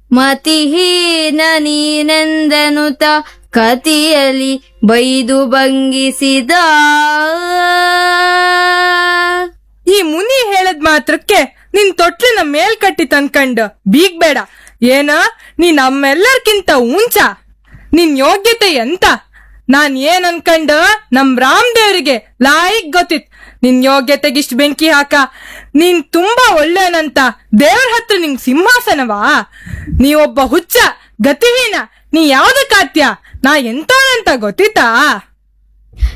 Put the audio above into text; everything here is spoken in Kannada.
ಮತಿಹೀನ ನೀನೆಂದನುತ ಕತಿಯಲಿ ಬೈದು ಭಂಗಿಸಿದ ಈ ಮುನಿ ಹೇಳದ್ ಮಾತ್ರಕ್ಕೆ ನಿನ್ ತೊಟ್ಲಿನ ಮೇಲ್ಕಟ್ಟಿ ತಂದ್ಕಂಡು ಬೀಗ್ಬೇಡ ಏನ ನೀ ನಮ್ಮೆಲ್ಲರ್ಕಿಂತ ಉಂಚ ನಿನ್ ಯೋಗ್ಯತೆ ಎಂತ ನಾನ್ ಏನ್ ಅನ್ಕಂಡ ನಮ್ ರಾಮದೇವ್ರಿಗೆ ಲಾಯಿಕ್ ಗೊತ್ತಿತ್ ನಿನ್ ಯೋಗ್ಯತೆಗಿಷ್ಟ್ ಬೆಂಕಿ ಹಾಕ ನೀನ್ ತುಂಬಾ ಒಳ್ಳೆನಂತ ದೇವ್ರ ಹತ್ರ ನಿಂಗ್ ಸಿಂಹಾಸನವಾ ನೀ ಒಬ್ಬ ಹುಚ್ಚ ಗತಿಹೀನ ನೀ ಯಾವ್ದಕ್ಕಾತ್ಯ ನಾ ಎಂತವನಂತ ಗೊತ್ತಿತ್ತಾ